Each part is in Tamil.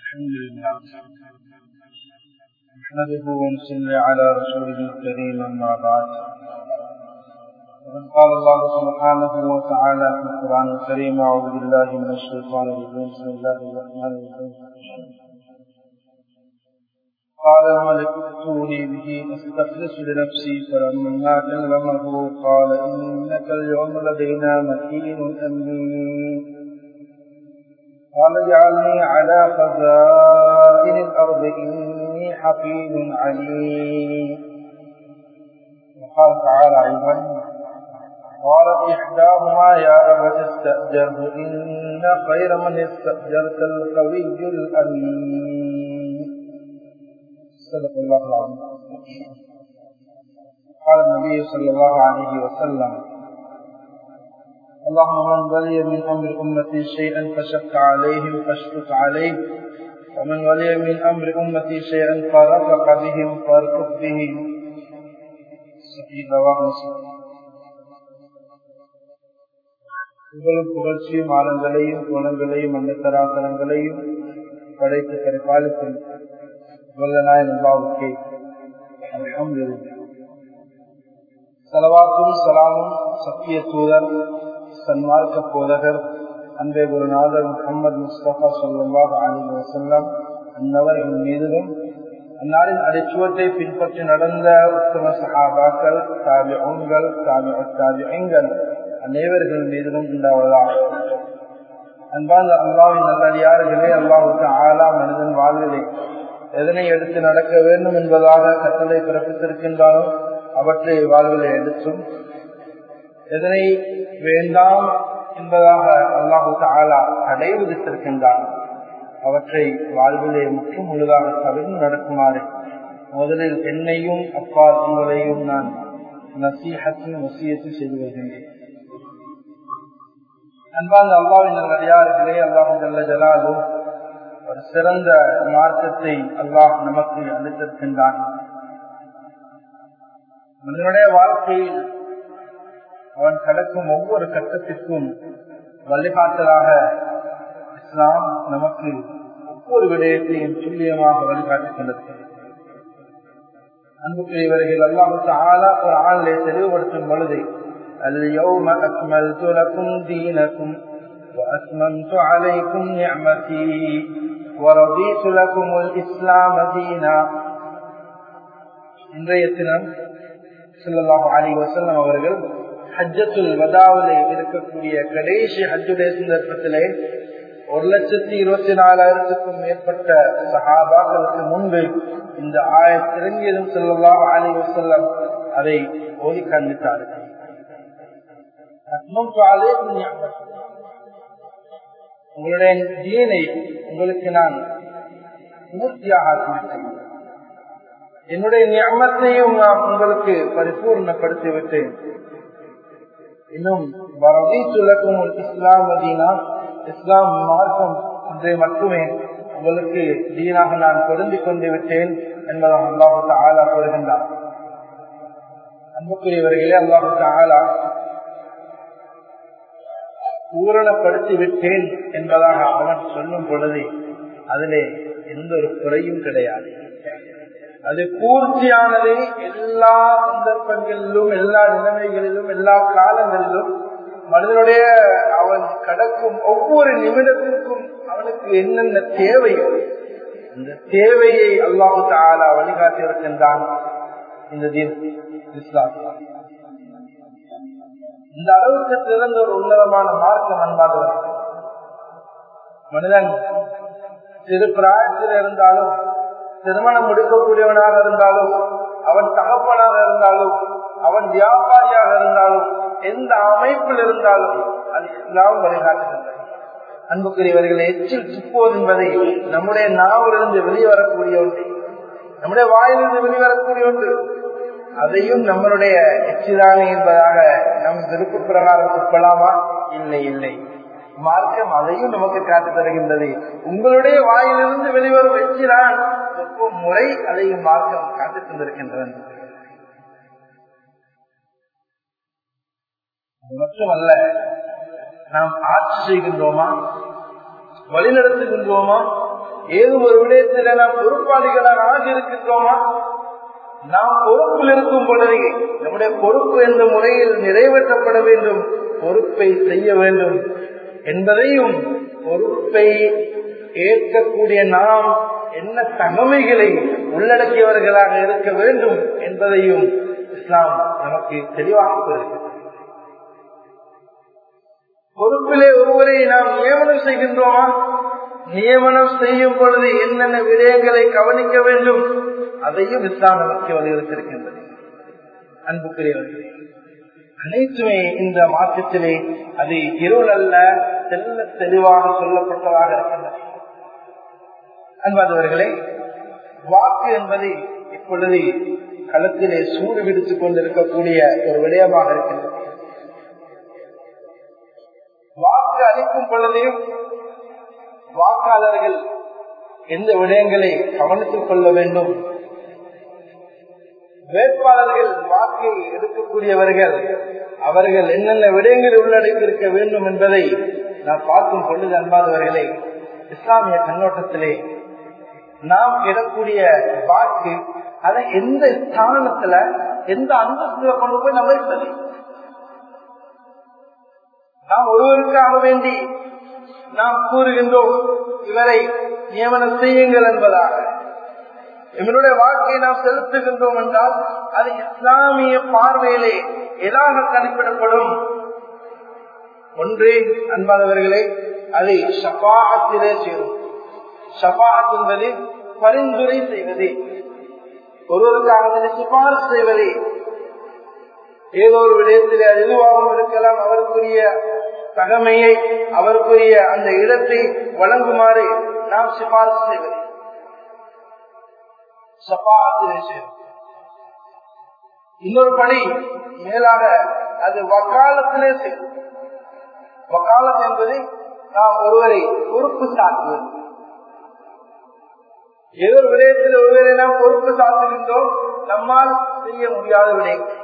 الحمد لله نحمده ونصلي على رسوله الكريم أما بعد وقد قال الله سبحانه وتعالى في القرآن الكريم أعوذ بالله من الشيطان الرجيم بسم الله الرحمن الرحيم قال الملك ائتوني به استخلص لنفسي فلما كلمه قال إنك اليوم لدينا مكين أمين قال اجعلني على خزائن الأرض إني حفيظ عليم وقال تعالى أيضا قالت إحداهما يا أبت استأجره إن خير من استأجرت القوي الأمين صدق الله العظيم قال النبي صلى الله عليه وسلم اللهم من ولي من امر امتي شيئا فشق عليهم فاشقق عليه ومن ولي من امر امتي شيئا فرفق بهم فارفق بهم رواه مسلم புகழும் புகழ்ச்சியும் ஆழங்களையும் குணங்களையும் அன்னத்தராசனங்களையும் படைத்து பரிபாலிக்கும் வல்லநாய் நம்பாவுக்கே சலவாக்கும் சலாமும் சத்திய தூதர் சன்மார்க்க போதகர் அன்பே குருநாதர் முகமது முஸ்தபா சொல்லாஹ் அலி வசல்லம் அன்னவர்கள் மீதிலும் அந்நாளின் அடிச்சுவத்தை பின்பற்றி நடந்த உத்தம சகாபாக்கள் தாபியங்கள் தாபியங்கள் அனைவர்கள் மீதிலும் உண்டாவதாக அன்பாந்த அல்லாவின் நல்லடியார்களே அல்லாவுக்கு ஆலா மனிதன் வாழ்விலே எதனை எடுத்து நடக்க வேண்டும் என்பதாக கட்டளை பிறப்பித்திருக்கின்றானோ அவற்றை வாழ்விலே எடுத்தும் எதனை வேண்டாம் என்பதாக அல்லாஹு ஆலா தடை விதித்திருக்கின்றான் அவற்றை வாழ்விலே முற்றும் முழுதாக தவிர்த்து நடக்குமாறு முதலில் என்னையும் அப்பா உங்களையும் நான் நசீகத்தின் வசியத்தில் செய்து வருகின்றேன் அன்பாந்த அல்லாவின் நல்லடியார்களே அல்லாஹு ஜல்ல ஜலாலும் ஒரு சிறந்த மார்க்கத்தை அல்லாஹ் நமக்கு அளித்திருக்கின்றான் மனிதனுடைய வாழ்க்கையில் அவன் கடக்கும் ஒவ்வொரு கட்டத்திற்கும் வழிகாட்டலாக இஸ்லாம் நமக்கு ஒவ்வொரு விடயத்தையும் துல்லியமாக வழிகாட்டிக் கொண்டிருக்கிறது அன்புக்குரியவர்கள் அல்லாஹுக்கு ஆளா ஒரு ஆளிலே தெளிவுபடுத்தும் பொழுது اليوم أكملت لكم دينكم وأتممت عليكم نعمتي ورضيت لكم الإسلام دينا இன்றைய தினம் சொல்லலாம் அலி வசல்லம் அவர்கள் ஹஜ்ஜத்துல் வதாவிலே இருக்கக்கூடிய கடைசி ஹஜ்ஜுடைய சந்தர்ப்பத்திலே ஒரு லட்சத்தி இருபத்தி நாலாயிரத்துக்கும் மேற்பட்ட சஹாபாக்களுக்கு முன்பு இந்த ஆயத்திறங்கியதும் சொல்லலாம் அலி வசல்லம் அதை ஓதி காண்பித்தார்கள் உங்களுடைய தீனை உங்களுக்கு நான் பூர்த்தியாக ஆக்கிவிட்டேன் என்னுடைய ஞாபகத்தையும் நான் உங்களுக்கு பரிபூர்ணப்படுத்தி விட்டேன் இன்னும் வரதி சுலக்கும் இஸ்லாம் மதீனா இஸ்லாம் மார்க்கம் ஒன்றை மட்டுமே உங்களுக்கு தீனாக நான் பொருந்திக் கொண்டு விட்டேன் என்பதாக அல்லாஹு ஆலா கூறுகின்றார் அன்புக்குரியவர்களே அல்லாஹு ஆலா பூரணப்படுத்தி விட்டேன் என்பதாக அவன் சொல்லும் பொழுது அதிலே எந்த ஒரு குறையும் கிடையாது அது பூர்த்தியானது எல்லா சந்தர்ப்பங்களிலும் எல்லா நிலைமைகளிலும் எல்லா காலங்களிலும் மனிதனுடைய அவன் கடக்கும் ஒவ்வொரு நிமிடத்திற்கும் அவனுக்கு என்னென்ன தேவை அந்த தேவையை அல்லாஹு தாலா வழிகாட்டி இருக்கின்றான் இந்த தீன் இஸ்லாம் இந்த அளவுக்கு சிறந்த ஒரு உன்னதமான மார்க்கம் அன்பாதவர் மனிதன் சிறு பிராயத்தில் இருந்தாலும் திருமணம் முடிக்கக்கூடியவனாக இருந்தாலும் அவன் தகப்பனாக இருந்தாலும் அவன் வியாபாரியாக இருந்தாலும் எந்த அமைப்பில் இருந்தாலும் அது எல்லாம் வழிகாட்டுகின்றன அன்புக்குரியவர்களை எச்சில் துப்புவது என்பதை நம்முடைய நாவிலிருந்து வெளிவரக்கூடிய ஒன்று நம்முடைய வாயிலிருந்து வெளிவரக்கூடிய ஒன்று அதையும் நம்மளுடைய எச்சிதானே என்பதாக நம் விருப்ப பிரகாரம் துப்பலாமா இல்லை இல்லை மார்க்கம் அதையும் நமக்கு காத்து தருகின்றது உங்களுடைய வாயிலிருந்து வெளிவரும் எச்சிதான் துப்பும் முறை அதையும் மார்க்கம் காத்து தந்திருக்கின்றது மட்டுமல்ல நாம் ஆட்சி செய்கின்றோமா வழிநடத்துகின்றோமா ஏதோ ஒரு விடயத்தில் நாம் பொறுப்பாளிகளாக ஆகியிருக்கின்றோமா நாம் பொறுப்பில் இருக்கும் பொழுது நம்முடைய பொறுப்பு என்ற முறையில் நிறைவேற்றப்பட வேண்டும் பொறுப்பை செய்ய வேண்டும் என்பதையும் பொறுப்பை ஏற்கக்கூடிய நாம் என்ன தகமைகளை உள்ளடக்கியவர்களாக இருக்க வேண்டும் என்பதையும் இஸ்லாம் நமக்கு தெளிவாக இருக்கிறது பொறுப்பிலே ஒருவரை நாம் நியமனம் செய்கின்றோமா நியமனம் செய்யும் பொழுது என்னென்ன விடயங்களை கவனிக்க வேண்டும் அதையும் இஸ்லாம் நமக்கு வலியுறுத்திருக்கின்றது அன்புக்குரியவர்களே அனைத்துமே இந்த மாற்றத்திலே அது இருள் அல்ல தெல்ல தெளிவாக சொல்லப்பட்டதாக இருக்கின்றது அன்பாதவர்களே வாக்கு என்பது இப்பொழுது களத்திலே சூடு விடுத்துக் கொண்டிருக்கக்கூடிய ஒரு விடயமாக இருக்கின்றது வாக்கு அளிக்கும் பொழுதையும் வாக்காளர்கள் எந்த விடயங்களை கவனித்துக் கொள்ள வேண்டும் வேட்பாளர்கள் வாக்கை எடுக்கக்கூடியவர்கள் அவர்கள் என்னென்ன விடயங்களை உள்ளடக்கியிருக்க வேண்டும் என்பதை நாம் பார்க்கும் பொழுது அன்பாதவர்களே இஸ்லாமிய கண்ணோட்டத்திலே நாம் இடக்கூடிய வாக்கு அதை எந்த ஸ்தானத்துல எந்த அந்தஸ்துல கொண்டு போய் நம்ம வைப்பது நாம் ஒருவருக்காக வேண்டி நாம் கூறுகின்றோம் இவரை நியமனம் செய்யுங்கள் என்பதாக இவனுடைய வாழ்க்கையை நாம் செலுத்துகின்றோம் என்றால் அது இஸ்லாமிய பார்வையிலே எதாக கணிப்பிடப்படும் ஒன்று அன்பானவர்களே அதை ஷபாத்திலே சேரும் ஷபாத் என்பது பரிந்துரை செய்வது ஒருவருக்காக சிபாரிசு செய்வது ஏதோ ஒரு விடயத்திலே அது எதுவாகவும் இருக்கலாம் அவருக்குரிய தகமையை அவருக்குரிய அந்த இடத்தை வழங்குமாறு நாம் சிபாரிசு செய்வது சபாத்திலே சேரும் இன்னொரு படி மேலாக அது வக்காலத்திலே சேரும் வக்காலம் என்பது நாம் ஒருவரை பொறுப்பு சாட்டுவது ஏதோ ஒரு விடயத்தில் ஒருவரை நாம் பொறுப்பு சாத்துகின்றோம் நம்மால் செய்ய முடியாத விடயங்கள்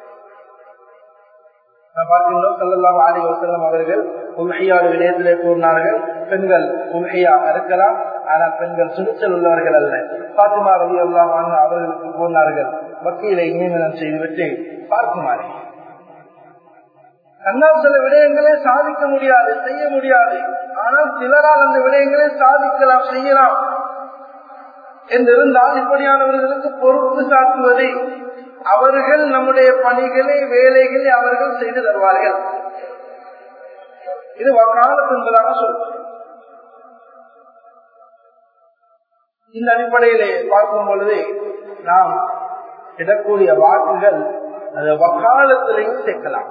பார்க்கின்றோம் செல்லலாம் ஆடி வசல்லம் அவர்கள் உண்மையாத விடயத்திலே கூறினார்கள் பெண்கள் உண்மையாக இருக்கலாம் ஆனால் பெண்கள் சுடுச்சல் உள்ளவர்கள் அல்ல பாத்திமா ரவி எல்லாம் வாங்க அவர்களுக்கு கூறினார்கள் வக்கீலை நியமனம் செய்துவிட்டு பார்க்குமாறு தன்னால் சில விடயங்களை சாதிக்க முடியாது செய்ய முடியாது ஆனால் சிலரால் அந்த விடயங்களை சாதிக்கலாம் செய்யலாம் என்றிருந்தால் இப்படியானவர்களுக்கு பொறுப்பு சாட்டுவதை அவர்கள் நம்முடைய பணிகளை வேலைகளை அவர்கள் செய்து தருவார்கள் இது வக்காலத்து என்பதாக சொல்றேன் இந்த அடிப்படையிலே பார்க்கும் பொழுது நாம் இடக்கூடிய வாக்குகள் அது வக்காலத்திலையும் சேர்க்கலாம்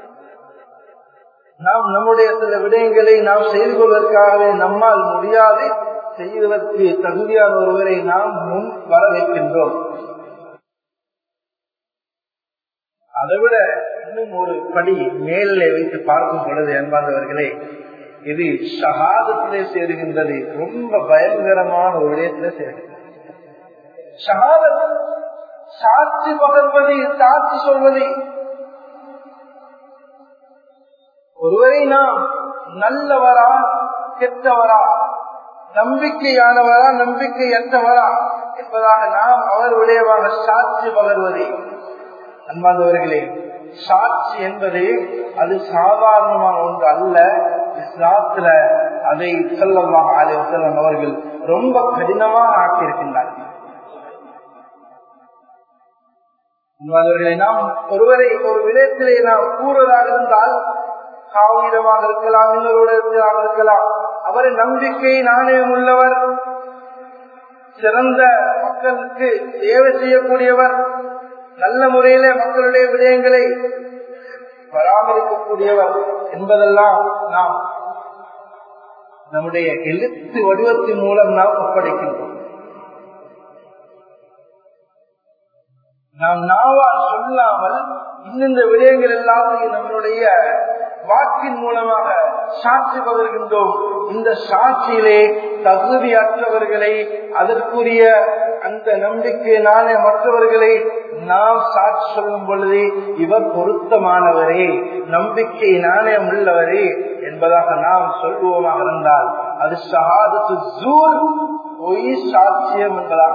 நாம் நம்முடைய சில விடயங்களை நாம் செய்து கொள்வதற்காகவே நம்மால் முடியாது செய்வதற்கு தகுதியான ஒருவரை நாம் முன் வர வைக்கின்றோம் அதைவிட இன்னும் ஒரு படி மேலே வைத்து பார்க்கும் பொழுது அன்பார்ந்தவர்களே இது ஷஹாதத்திலே சேருகின்றது ரொம்ப பயங்கரமான ஒரு விடயத்திலே சேருகின்றது ஷஹாதத் சாட்சி பகர்வது சாட்சி சொல்வது ஒருவரை நாம் நல்லவரா கெட்டவரா நம்பிக்கையானவரா நம்பிக்கையற்றவரா என்பதாக நாம் அவர் விடயமாக சாட்சி பகர்வதே அன்பாந்தவர்களே சாட்சி என்பது அது சாதாரணமான ஒன்று அல்ல இஸ்லாத்துல அதை செல்லமாக ஆலய செல்லம் அவர்கள் ரொம்ப கடினமாக ஆக்கியிருக்கின்றார்கள் அன்பாந்தவர்களை நாம் ஒருவரை ஒரு விடயத்திலே நாம் கூறுவதாக இருந்தால் காவிடமாக இருக்கலாம் இன்னொரு இருக்கலாம் அவரை நம்பிக்கை நாணயம் உள்ளவர் சிறந்த மக்களுக்கு சேவை செய்யக்கூடியவர் நல்ல முறையில மக்களுடைய விடயங்களை பராமரிக்கக்கூடியவர் என்பதெல்லாம் நாம் நம்முடைய எழுத்து வடிவத்தின் மூலம் நாம் ஒப்படைக்கின்றோம் நாம் நாவால் சொல்லாமல் இந்த விடயங்கள் எல்லாத்தையும் நம்மளுடைய வாக்கின் மூலமாக சாட்சி பகர்கின்றோம் இந்த சாட்சியிலே தகுதியற்றவர்களை அதற்குரிய அந்த நம்பிக்கை நானே மற்றவர்களை நாம் சாட்சி சொல்லும் பொழுது இவர் பொருத்தமானவரே நம்பிக்கை நாணயம் உள்ளவரே என்பதாக நாம் சொல்லுவோமாக இருந்தால் அது ஷஹாதத்து ஜூர் பொய் சாட்சியம் என்பதாக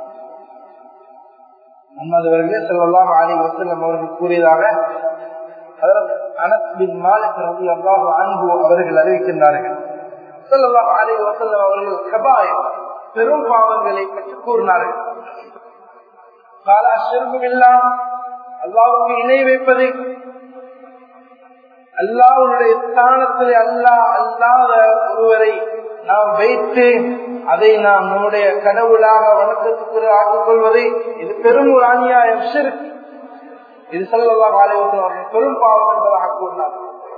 நம்மவர்களே செல்லலாம் ஆடி வசல்லம் அவர்கள் கூறியதாக அனஸ்பின் மாலிக் ரவி அல்லாஹ் அன்பு அவர்கள் அறிவிக்கின்றார்கள் செல்லலாம் ஆடி வசல்லம் அவர்கள் கபாய் பெரும் பாவங்களை பற்றி கூறினார்கள் காலா செல்வமில்லா அல்லாவுக்கு இணை வைப்பது அல்லாவுடைய ஸ்தானத்தில் அல்லா அல்லாத ஒருவரை நாம் வைத்து அதை நாம் நம்முடைய கடவுளாக வணக்கத்துக்கு ஆக்கிக் கொள்வது இது பெரும் ஒரு அநியாயம் சிறு இது சொல்லவா காலைவசம் பெரும் பாவம் என்பதாக கூறினார்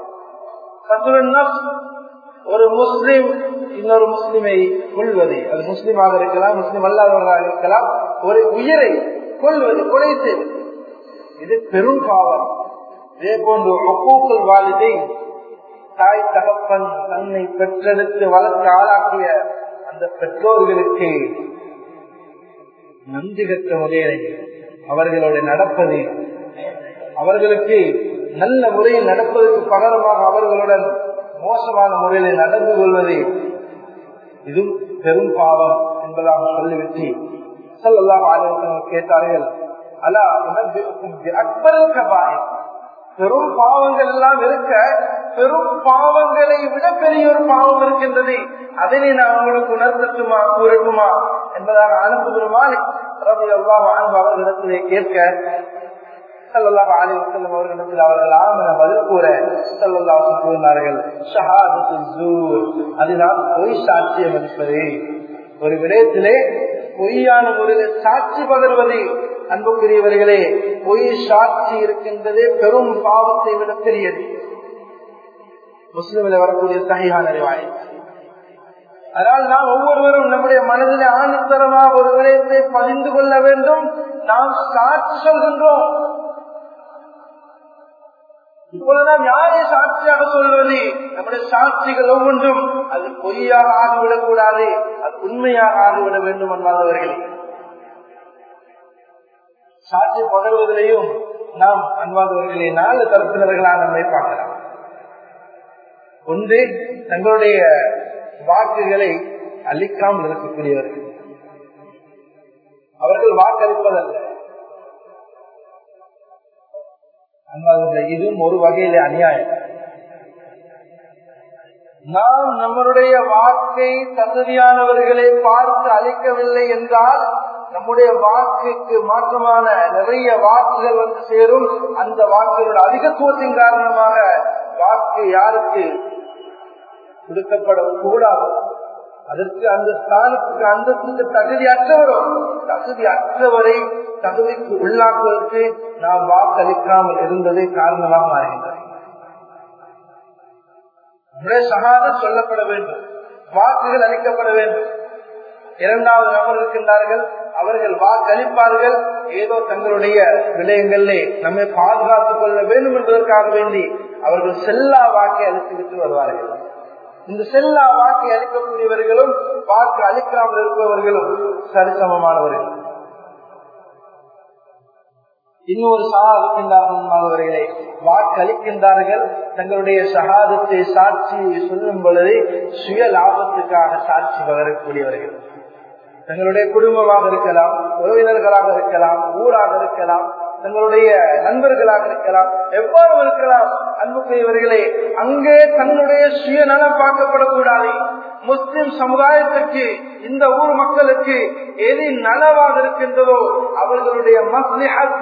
ஒரு முஸ்லிம் இன்னொரு முஸ்லிமை கொள்வது அது முஸ்லிமாக இருக்கலாம் முஸ்லிம் அல்லாதவர்களாக இருக்கலாம் ஒரு உயிரை கொள்வது கொலை செய்வது இது பெரும் பாவம் இதே போன்று ஒப்பூக்கள் வாலிதை தாய் தகப்பன் தன்னை பெற்றெடுத்து வளர்த்து ஆளாக்கிய அந்த பெற்றோர்களுக்கு நன்றி கற்ற முறையை அவர்களோட நடப்பது அவர்களுக்கு நல்ல முறையில் நடப்பதற்கு பகரமாக அவர்களுடன் மோசமான முறையில் நடந்து கொள்வது இதுவும் பெரும் பாவம் என்பதாக சொல்லிவிட்டு சொல்லலாம் ஆலோசனை கேட்டார்கள் அலா அக்பரல் கபாய் பெரும் பாவங்கள் எல்லாம் இருக்க பெரும் பாவங்களை விட பெரிய ஒரு பாவம் இருக்கின்றது அதனை நான் உங்களுக்கு உணர்த்தட்டுமா கூறட்டுமா என்பதாக அனுப்புகிறோமால் அவர்களிடத்திலே கேட்க சல்லாஹ் அலி வசல்லம் அவர்களிடத்தில் அவர்கள் ஆமன பதில் கூற சல்லாஹ் கூறினார்கள் அதுதான் பொய் சாட்சியம் என்பது ஒரு விடயத்திலே பொய்யான முறையில் சாட்சி பகர்வது அன்புக்குரியவர்களே பொய் சாட்சி இருக்கின்றதே பெரும் பாவத்தை விட பெரியது முஸ்லிமில் வரக்கூடிய சகையான அறிவாய் அதனால் நாம் ஒவ்வொருவரும் நம்முடைய மனதில் ஆணித்தரமாக ஒரு விடயத்தை பதிந்து கொள்ள வேண்டும் நாம் சாட்சி சொல்கின்றோம் இப்பொழுது நாம் யாரை சாட்சியாக சொல்வது நம்முடைய சாட்சிகள் ஒவ்வொன்றும் அது பொய்யாக ஆகிவிடக் கூடாது அது உண்மையாக ஆகிவிட வேண்டும் என்பார்கள் சாட்சி பகர்வதிலையும் நாம் அன்பாதவர்களே நாலு தரப்பினர்களாக நம்மை பார்க்கலாம் ஒன்று தங்களுடைய வாக்குகளை அளிக்காமல் இருக்கக்கூடியவர்கள் அவர்கள் வாக்களிப்பதல்ல இதுவும் ஒரு வகையில அநியாயம் நாம் நம்மளுடைய வாக்கை தகுதியானவர்களை பார்த்து அளிக்கவில்லை என்றால் நம்முடைய வாக்குக்கு மாற்றமான நிறைய வாக்குகள் வந்து சேரும் அந்த வாக்குகளோட அதிகத்துவத்தின் காரணமாக வாக்கு யாருக்கு கொடுக்கப்பட கூடாது அதற்கு அந்த ஸ்தானத்துக்கு அந்தத்துக்கு தகுதி அற்றவரோ தகுதி அற்றவரை தகுதிக்கு உள்ளாக்குவதற்கு நாம் வாக்களிக்காமல் இருந்ததே காரணமாக மாறுகின்றது சகாத சொல்லப்பட வேண்டும் வாக்குகள் அளிக்கப்பட வேண்டும் இரண்டாவது நபர் இருக்கின்றார்கள் அவர்கள் வாக்களிப்பார்கள் ஏதோ தங்களுடைய விடயங்களிலே நம்மை பாதுகாத்துக் கொள்ள வேண்டும் என்பதற்காக வேண்டி அவர்கள் செல்லா வாக்கை அளித்துவிட்டு வருவார்கள் இந்த செல்லா வாக்கை அளிக்கக்கூடியவர்களும் வாக்கு அளிக்காமல் இருப்பவர்களும் சரிசமமானவர்கள் இன்னொரு சகாதிக்கின்றார்களே வாக்களிக்கின்றார்கள் தங்களுடைய சகாதத்தை சாட்சி சொல்லும் பொழுது சுய லாபத்துக்காக சாட்சி பகரக்கூடியவர்கள் தங்களுடைய குடும்பமாக இருக்கலாம் உறவினர்களாக இருக்கலாம் ஊராக இருக்கலாம் தங்களுடைய நண்பர்களாக இருக்கலாம் எவ்வாறு இருக்கலாம் அன்புக்குரியவர்களே அங்கே தன்னுடைய சுயநலம் பார்க்கப்படக்கூடாது முஸ்லிம் சமுதாயத்திற்கு இந்த ஊர் மக்களுக்கு எது நலவாக இருக்கின்றதோ அவர்களுடைய மஸ்லிஹத்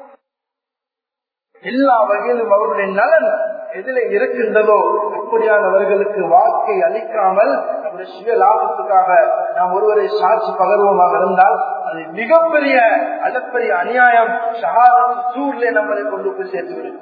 எல்லா வகையிலும் அவருடைய நலன் எதில இருக்கின்றதோ அப்படியானவர்களுக்கு வாக்கை அளிக்காமல் நம்முடைய சுய லாபத்துக்காக நாம் ஒருவரை சாட்சி பகர்வமாக இருந்தால் அது மிகப்பெரிய அளப்பெரிய அநியாயம் சூழ்நிலை நம்மளை கொண்டு போய் சேர்த்துவிடும்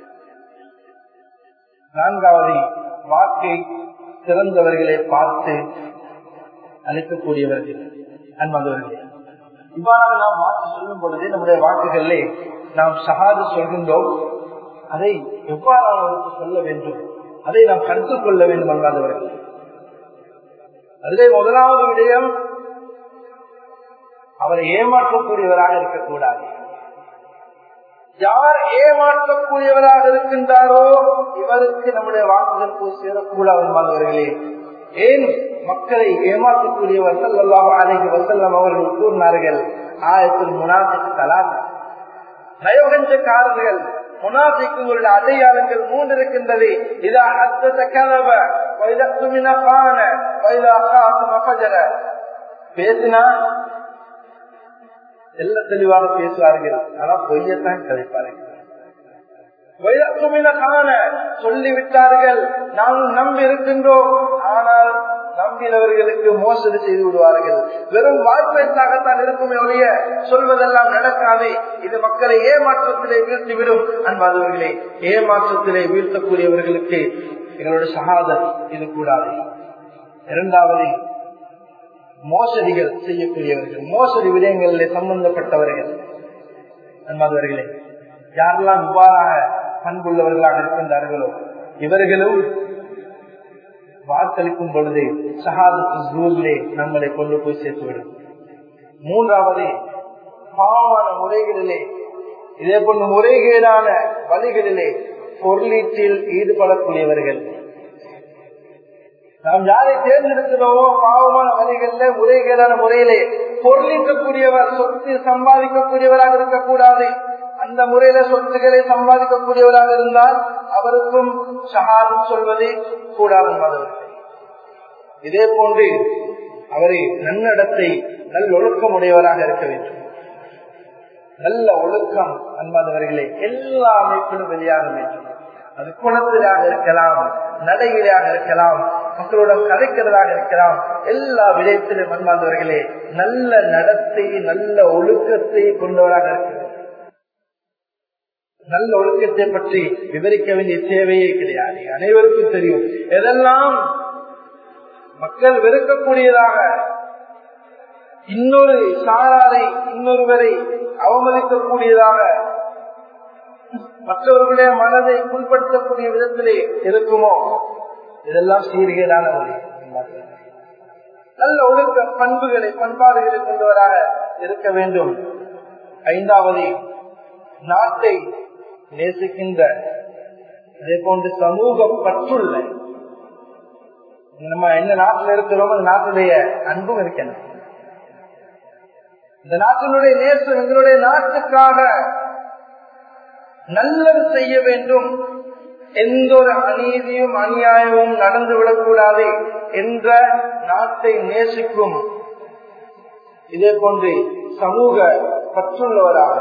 நான்காவது வாக்கை சிறந்தவர்களை பார்த்து அளிக்கக்கூடியவர்கள் அன்பவர்கள் இவ்வாறாக நாம் வாக்கு சொல்லும் பொழுது நம்முடைய வாக்குகளிலே நாம் சகாது சொல்கின்றோம் அதை எவ்வாறானவருக்கு சொல்ல வேண்டும் அதை நாம் கருத்துக் கொள்ள வேண்டும் அல்லாதவர்கள் அதிலே முதலாவது விடயம் அவரை ஏமாற்றக்கூடியவராக இருக்கக்கூடாது யார் ஏமாற்றக்கூடியவராக இருக்கின்றாரோ இவருக்கு நம்முடைய வாக்குகள் போய் சேரக்கூடாது என்பவர்களே ஏன் மக்களை ஏமாற்றக்கூடியவர் சல்லாஹ் அலைஹி வசல்லம் அவர்கள் கூறினார்கள் ஆயத்தில் முனாஃபிக் தலாக் நயோகஞ்சக்காரர்கள் முனாஃபிக்குங்களுடைய அடையாளங்கள் மூன்று இருக்கின்றது இதா அத்தத கலவ வைதா துமின பான வைதா காசு மஃபஜர பேசினா எல்ல தெளிவாக பேசுவார்கள் ஆனா பொய்யத்தான் கதைப்பார்கள் சொல்லிவிட்டார்கள் நாங்கள் நம்பி இருக்கின்றோம் ஆனால் நம்பினவர்களுக்கு மோசடி செய்து விடுவார்கள் வெறும் வார்த்தைக்காகத்தான் இருக்குமே ஒழிய சொல்வதெல்லாம் நடக்காது இது மக்களை ஏமாற்றத்திலே வீழ்த்திவிடும் அன்பாதவர்களே ஏமாற்றத்திலே வீழ்த்தக்கூடியவர்களுக்கு எங்களுடைய சகாதம் இது கூடாது இரண்டாவது மோசடிகள் செய்யக்கூடியவர்கள் மோசடி விடயங்களில் சம்பந்தப்பட்டவர்கள் அன்பாதவர்களே யாரெல்லாம் இவ்வாறாக பண்புள்ளவர்களாக இருக்கின்றார்களோ இவர்களும் வாக்களிக்கும் பொழுது சகாதூர்லே நம்மளை கொண்டு போய் சேர்த்துவிடும் மூன்றாவது பாவமான முறைகளிலே இதே போன்ற முறைகேடான வழிகளிலே பொருளீட்டில் ஈடுபடக்கூடியவர்கள் நாம் யாரை தேர்ந்தெடுக்கிறோமோ பாவமான வழிகளில முறைகேடான முறையிலே பொருளீட்டக்கூடியவர் சொத்து சம்பாதிக்கக்கூடியவராக இருக்கக்கூடாது அந்த முறையில சொத்துக்களை சம்பாதிக்கக்கூடியவராக இருந்தால் அவருக்கும் சகாதம் சொல்வது கூடாது இதே போன்று அவரை நன்னடத்தை நல்ல ஒழுக்கம் உடையவராக இருக்க வேண்டும் நல்ல ஒழுக்கம் அன்பாதவர்களே எல்லா அமைப்பிலும் வெளியாக வேண்டும் அது குணத்திலாக இருக்கலாம் நடையிலாக இருக்கலாம் மக்களுடன் கதைக்கிறதாக இருக்கலாம் எல்லா விடயத்திலும் அன்பாந்தவர்களே நல்ல நடத்தை நல்ல ஒழுக்கத்தை கொண்டவராக இருக்க வேண்டும் நல்ல ஒழுக்கத்தை பற்றி விவரிக்க வேண்டிய தேவையே கிடையாது அனைவருக்கும் தெரியும் எதெல்லாம் மக்கள் வெறுக்கக்கூடியதாக இன்னொரு சாராரை இன்னொருவரை அவமதிக்கக்கூடியதாக மற்றவர்களுடைய மனதை புண்படுத்தக்கூடிய விதத்திலே இருக்குமோ இதெல்லாம் சீர்கேடான வழி நல்ல ஒழுக்க பண்புகளை பண்பாடுகளை கொண்டவராக இருக்க வேண்டும் ஐந்தாவது நாட்டை நேசிக்கின்ற இதே போன்று சமூக பற்றுள்ள நம்ம என்ன நாட்டில் இருக்கிறோமோ அந்த நாட்டுடைய அன்பும் இருக்கணும் இந்த நாட்டினுடைய நேசம் எங்களுடைய நாட்டுக்காக நல்லது செய்ய வேண்டும் எந்த ஒரு அநீதியும் அநியாயமும் நடந்து விடக்கூடாது என்ற நாட்டை நேசிக்கும் இதே போன்று சமூக பற்றுள்ளவராக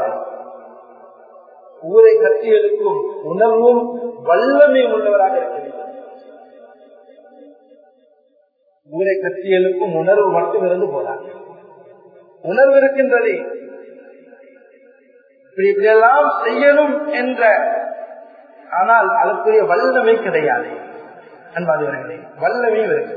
ஊரை கட்சிகளுக்கும் உணர்வும் வல்லமை உள்ளவராக இருக்க வேண்டும் ஊரை கட்சிகளுக்கும் உணர்வு மட்டும் இருந்து போறாங்க உணர்வு இருக்கின்றது இப்படியெல்லாம் செய்யணும் என்ற ஆனால் அதற்குரிய வல்லமை கிடையாது அன்பாதவர்களே வல்லமையும் இருக்கு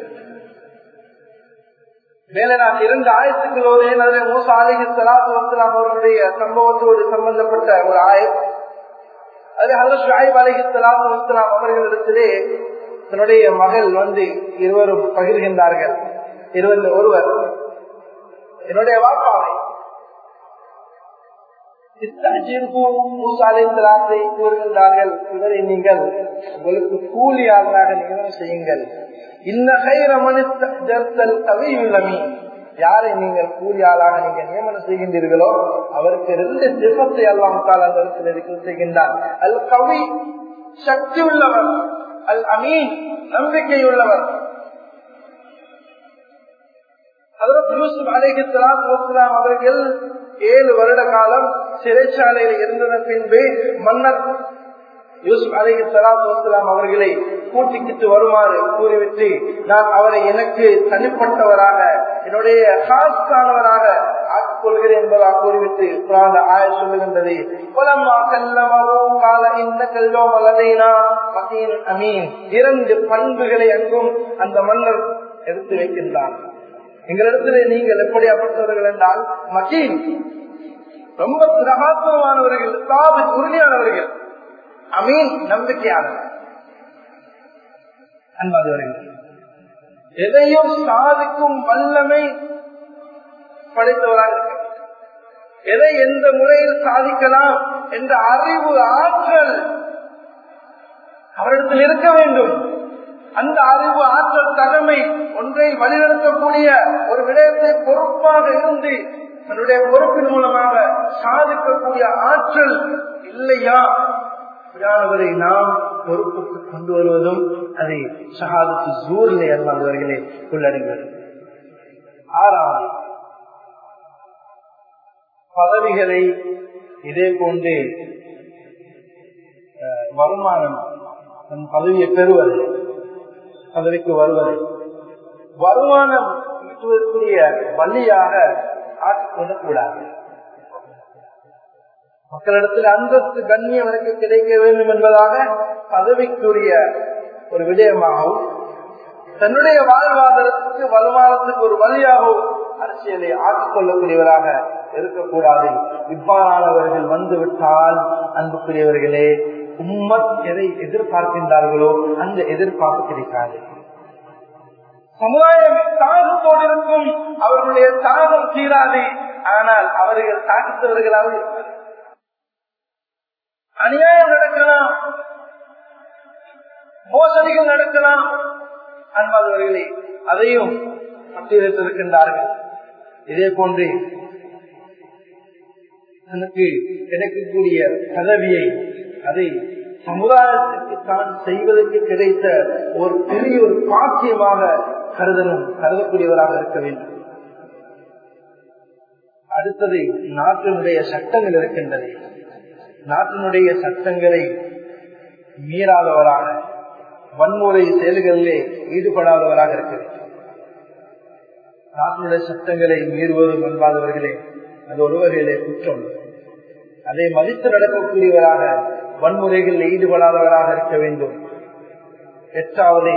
மேல நான் இரண்டு ஆயத்துக்களோடு மூசா அலிஹி சலாத்து வசலாம் அவர்களுடைய சம்பவத்தோடு சம்பந்தப்பட்ட ஒரு ஆயம் அது ஹசரத் ஷாயிப் அலிஹி சலாத்து வசலாம் அவர்களிடத்திலே தன்னுடைய மகள் வந்து இருவரும் பகிர்கின்றார்கள் இருவர் ஒருவர் என்னுடைய வாப்பாவை கூறுகின்றார்கள் இவரை நீங்கள் உங்களுக்கு கூலியாளராக நியமனம் செய்யுங்கள் யாரை நீங்கள் கூலியாளாக நீங்க நியமனம் செய்கின்றீர்களோ அவருக்கு ரெண்டு சிற்பத்தை எல்லாம் அந்த இடத்தில் செய்கின்றார் அல் கவி சக்தி உள்ளவர் அல் அமீன் நம்பிக்கை உள்ளவர் அவர்கள் ஏழு வருட காலம் சிறைச்சாலையில் இருந்ததன் பின்பு மன்னர் யூசுப் அலி சலாத்துலாம் அவர்களை கூட்டிக்கிட்டு வருமாறு கூறிவிட்டு நான் அவரை எனக்கு தனிப்பட்டவராக என்னுடைய காஸ்கானவராக ஆட்கொள்கிறேன் என்பதாக கூறிவிட்டு புராண ஆய சொல்லுகின்றது அமீன் இரண்டு பண்புகளை அங்கும் அந்த மன்னர் எடுத்து வைக்கின்றார் எங்களிடத்திலே நீங்கள் எப்படியாப்பட்டவர்கள் என்றால் மகீன் ரொம்ப பிரகாசமானவர்கள் சாது உறுதியானவர்கள் அமீன் நம்பிக்கையானவர் அன்பாதவர்கள் எதையும் சாதிக்கும் வல்லமை படைத்தவராக இருக்க எதை எந்த முறையில் சாதிக்கலாம் என்ற அறிவு ஆற்றல் அவரிடத்தில் இருக்க வேண்டும் அந்த அறிவு ஆற்றல் தகமை ஒன்றை வழிநடத்தக்கூடிய ஒரு விடயத்தை பொறுப்பாக இருந்து தன்னுடைய பொறுப்பின் மூலமாக சாதிக்கக்கூடிய ஆற்றல் இல்லையா புரியாதவரை நாம் பொறுப்புக்கு கொண்டு வருவதும் அதை சகாதத்து ஜூரிலே அல்லாதவர்களே உள்ளடங்குகிறது ஆறாவது பதவிகளை இதே போன்று வருமானம் தன் பதவியை பெறுவது பதவிக்கு வருவது வருமானம் ஈட்டுவதற்குரிய வழியாக ஆக்கிக்கொள்ளக்கூடாது மக்களிடத்தில் அந்தஸ்து கண்ணியம் எனக்கு கிடைக்க வேண்டும் என்பதாக பதவிக்குரிய ஒரு விடயமாகவும் தன்னுடைய வாழ்வாதாரத்துக்கு வருமானத்துக்கு ஒரு வழியாகவும் அரசியலை ஆக்கிக் கொள்ளக்கூடியவராக இருக்கக்கூடாது இவ்வாறானவர்கள் வந்துவிட்டால் அன்புக்குரியவர்களே உம்மத் எதை எதிர்பார்க்கின்றார்களோ அந்த எதிர்பார்ப்பு கிடைக்காது சமுதாயம் தாகத்தோடு இருக்கும் அவர்களுடைய தாகம் தீராது ஆனால் அவர்கள் தாக்கத்தவர்களாக இருப்பார்கள் அநியாயம் நடக்கலாம் மோசடிகள் நடக்கலாம் அன்பாதவர்களே அதையும் பட்டியலிட்டிருக்கின்றார்கள் இதே போன்று தனக்கு கிடைக்கக்கூடிய பதவியை அதை சமுதாயத்திற்கு தான் செய்வதற்கு கிடைத்த ஒரு பெரிய ஒரு பாக்கியமாக கருதணும் கருதக்கூடியவராக இருக்க வேண்டும் அடுத்தது நாட்டினுடைய சட்டங்கள் இருக்கின்றது நாட்டினுடைய சட்டங்களை மீறாதவராக வன்முறை செயல்களிலே ஈடுபடாதவராக இருக்க வேண்டும் நாட்டினுடைய சட்டங்களை மீறுவதும் என்பாதவர்களே அது ஒரு வகையிலே குற்றம் அதை மதித்து நடக்கக்கூடியவராக வன்முறைகளில் ஈடுபடாதவராக இருக்க வேண்டும் எட்டாவது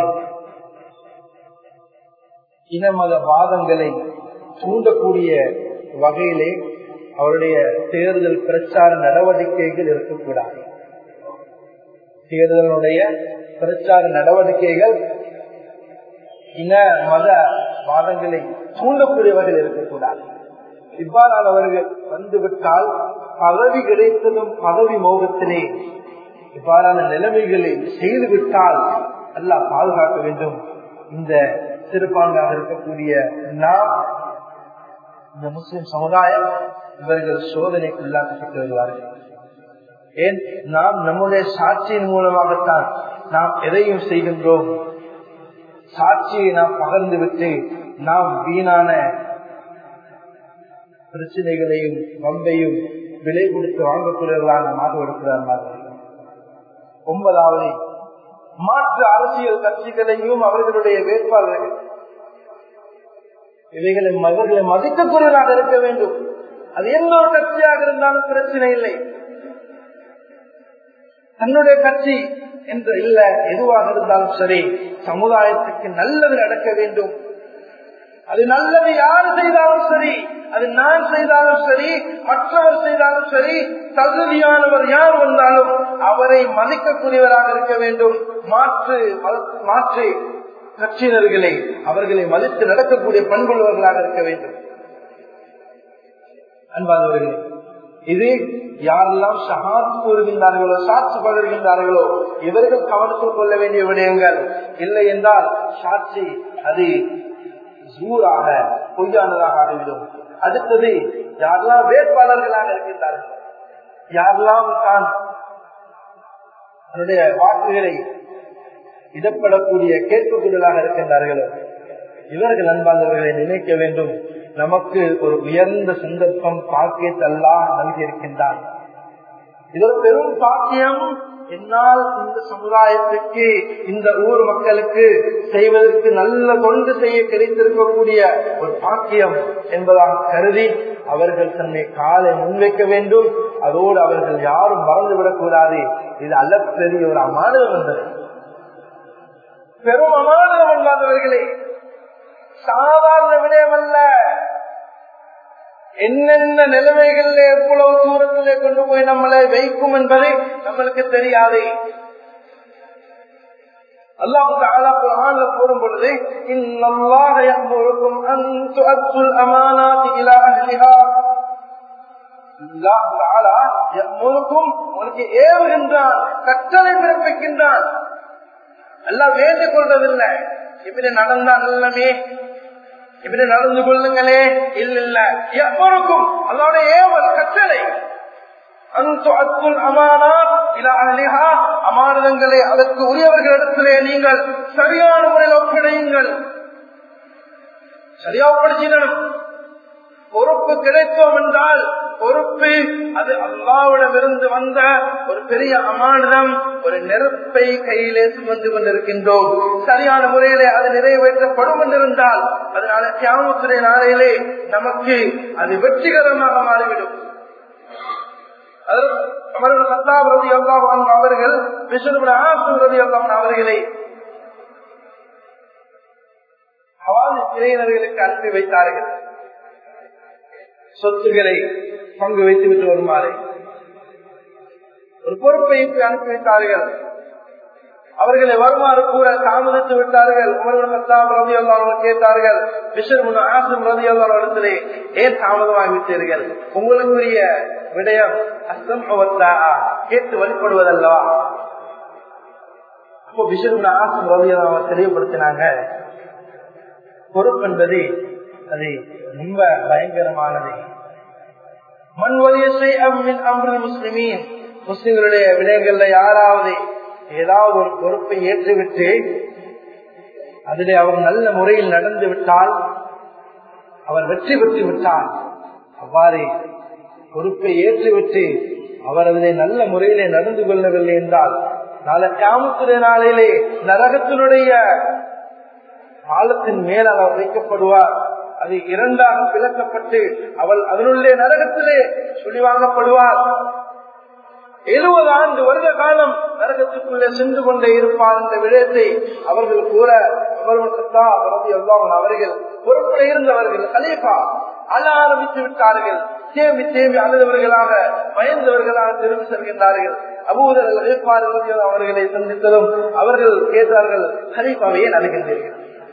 இனமத வாதங்களை தூண்டக்கூடிய வகையிலே அவருடைய தேர்தல் பிரச்சார நடவடிக்கைகள் இருக்கக்கூடாது தேர்தலுடைய பிரச்சார நடவடிக்கைகள் இன மத வாதங்களை தூண்டக்கூடியவர்கள் இருக்கக்கூடாது இவ்வாறானவர்கள் வந்துவிட்டால் பதவி கிடைத்ததும் பதவி மோகத்திலே இவ்வாறான நிலைமைகளை செய்துவிட்டால் அல்லா பாதுகாக்க வேண்டும் இந்த சிறுபான்மையாக இருக்கக்கூடிய நாம் இந்த முஸ்லிம் சமுதாயம் இவர்கள் சோதனைக்கு உள்ளாக்கப்பட்டு வருவார்கள் ஏன் நாம் நம்முடைய சாட்சியின் மூலமாகத்தான் நாம் எதையும் செய்கின்றோம் சாட்சியை நாம் பகர்ந்து விட்டு நாம் வீணான பிரச்சனைகளையும் வம்பையும் விலை கொடுத்து வாங்கக்கூடியவர்களாக மாற்று எடுக்கிறார் ஒன்பதாவது மாற்று அரசியல் கட்சிகளையும் அவர்களுடைய வேட்பாளர்கள் இவைகளை மகர்களை மதிக்கக்கூடியவராக இருக்க வேண்டும் அது எந்த ஒரு கட்சியாக இருந்தாலும் பிரச்சனை இல்லை தன்னுடைய கட்சி என்று இல்ல எதுவாக இருந்தாலும் சரி சமுதாயத்துக்கு நல்லது நடக்க வேண்டும் அது நல்லது யார் செய்தாலும் சரி அது நான் செய்தாலும் சரி மற்றவர் செய்தாலும் சரி தகுதியானவர் யார் வந்தாலும் அவரை மதிக்கக்கூடியவராக இருக்க வேண்டும் மாற்று மாற்று கட்சியினர்களை அவர்களை மதித்து நடக்கக்கூடிய பண்புள்ளவர்களாக இருக்க வேண்டும் அன்பாதவர்களே இது யாரெல்லாம் ஷஹாத் கூறுகின்றார்களோ சாட்சி பகர்கின்றார்களோ இவர்கள் கவனத்தில் கொள்ள வேண்டிய விடயங்கள் இல்லை என்றால் சாட்சி அது ஜூராக பொய்யானதாக ஆகிவிடும் அடுத்தது யாரெல்லாம் வேட்பாளர்களாக இருக்கின்றார்கள் யாரெல்லாம் தான் தன்னுடைய வாக்குகளை இடப்படக்கூடிய கேட்கக்கூடியதாக இருக்கின்றார்களோ இவர்கள் அன்பாந்தவர்களை நினைக்க வேண்டும் நமக்கு ஒரு உயர்ந்த சந்தர்ப்பம் பாக்கியத்தெல்லாம் நல்கியிருக்கின்றான் இது ஒரு பெரும் பாக்கியம் என்னால் இந்த சமுதாயத்துக்கு இந்த ஊர் மக்களுக்கு செய்வதற்கு நல்ல தொண்டு செய்ய கிடைத்திருக்கக்கூடிய ஒரு பாக்கியம் என்பதாக கருதி அவர்கள் தன்னை காலை முன்வைக்க வேண்டும் அதோடு அவர்கள் யாரும் மறந்துவிடக் கூடாது இது அல்ல பெரிய ஒரு அமானதம் என்பது பெரும் அமானதம் என்பாதவர்களே சாதாரண விடயம் அல்ல என்னென்ன நிலைமைகள்ல எவ்வளவு தூரத்திலே கொண்டு போய் நம்மளை வைக்கும் என்பதை நம்மளுக்கு தெரியாது அல்லாஹு தஆலா குர்ஆன்ல கூறும் பொழுது இன்னல்லாஹ யஅமுருக்கும் அன் துஅத்துல் அமானாத்தி இலா அஹ்லிஹா அல்லாஹ் தஆலா யஅமுருக்கும் உங்களுக்கு ஏவுகின்றான் கட்டளை பிறப்பிக்கின்றான் எல்லாம் வேண்டிக் கொள்றதில்லை இப்படி நடந்தா நல்லமே இப்படி நடந்து கொள்ளுங்களே இல்ல இல்ல எப்பொழுக்கும் அதோட ஏவல் கட்டளை அமானதங்களை அதற்கு உரியவர்களிடத்திலே நீங்கள் சரியான முறையில் ஒப்படையுங்கள் சரியா ஒப்படைச்சிடணும் பொறுப்பு கிடைத்தோம் என்றால் பொறுப்பு அது அல்லாவிடமிருந்து வந்த ஒரு பெரிய அமானிதம் ஒரு நெருப்பை கையிலே சுமந்து கொண்டிருக்கின்றோம் சரியான முறையிலே அது நிறைவேற்றப்படும் என்றிருந்தால் அதனால தியாகத்துறை நாளையிலே நமக்கு அது வெற்றிகரமாக மாறிவிடும் அவர்கள் அவர்களை சிறையினர்களுக்கு அனுப்பி வைத்தார்கள் சொத்துக்களை பங்கு வைத்து விட்டு வருமாறு ஒரு பொறுப்பை அனுப்பி வைத்தார்கள் அவர்களை வருமாறு கூற தாமதித்து விட்டார்கள் அவர்கள் கேட்டார்கள் விஸ்வமுன் ஆசிம் ரதி இடத்திலே ஏன் தாமதமாகிவிட்டீர்கள் உங்களுக்குரிய விடயம் அஸ்தம் கேட்டு வழிபடுவதல்லவா அப்போ விஸ்வமுன் ஆசிம் ரதி தெளிவுபடுத்தினாங்க பொறுப்பு என்பது அது ரொம்ப பயங்கரமானது மண் வலியசை அம்மின் அம்ரு முஸ்லிமீன் முஸ்லிம்களுடைய விடயங்கள்ல யாராவது ஏதாவது ஒரு பொறுப்பை ஏற்றுவிட்டு அதிலே அவர் நல்ல முறையில் நடந்து விட்டால் அவர் வெற்றி பெற்று விட்டார் அவ்வாறு பொறுப்பை ஏற்றுவிட்டு அவர் அதிலே நல்ல முறையிலே நடந்து கொள்ளவில்லை என்றால் நாளை காமத்துடைய நாளிலே நரகத்தினுடைய காலத்தின் மேல் அவர் வைக்கப்படுவார் அது இரண்டாக பிளக்கப்பட்டு அவள் அதனுள்ளே நரகத்திலே சொல்லி வாங்கப்படுவார் எழுபது ஆண்டு வருட காலம் நரகத்துக்குள்ளே சென்று கொண்டே இருப்பார் என்ற விடயத்தை அவர்கள் கூற அவர்கள் பொறுப்பில் இருந்தவர்கள் கலீஃபா அழ ஆரம்பித்து விட்டார்கள் தேம்பி தேம்பி அழுதவர்களாக பயந்தவர்களாக திரும்பி செல்கின்றார்கள் அபூதர்கள் அவர்களை சந்தித்ததும் அவர்கள் கேட்டார்கள் ஹலீஃபாவையே அழுகின்றீர்கள்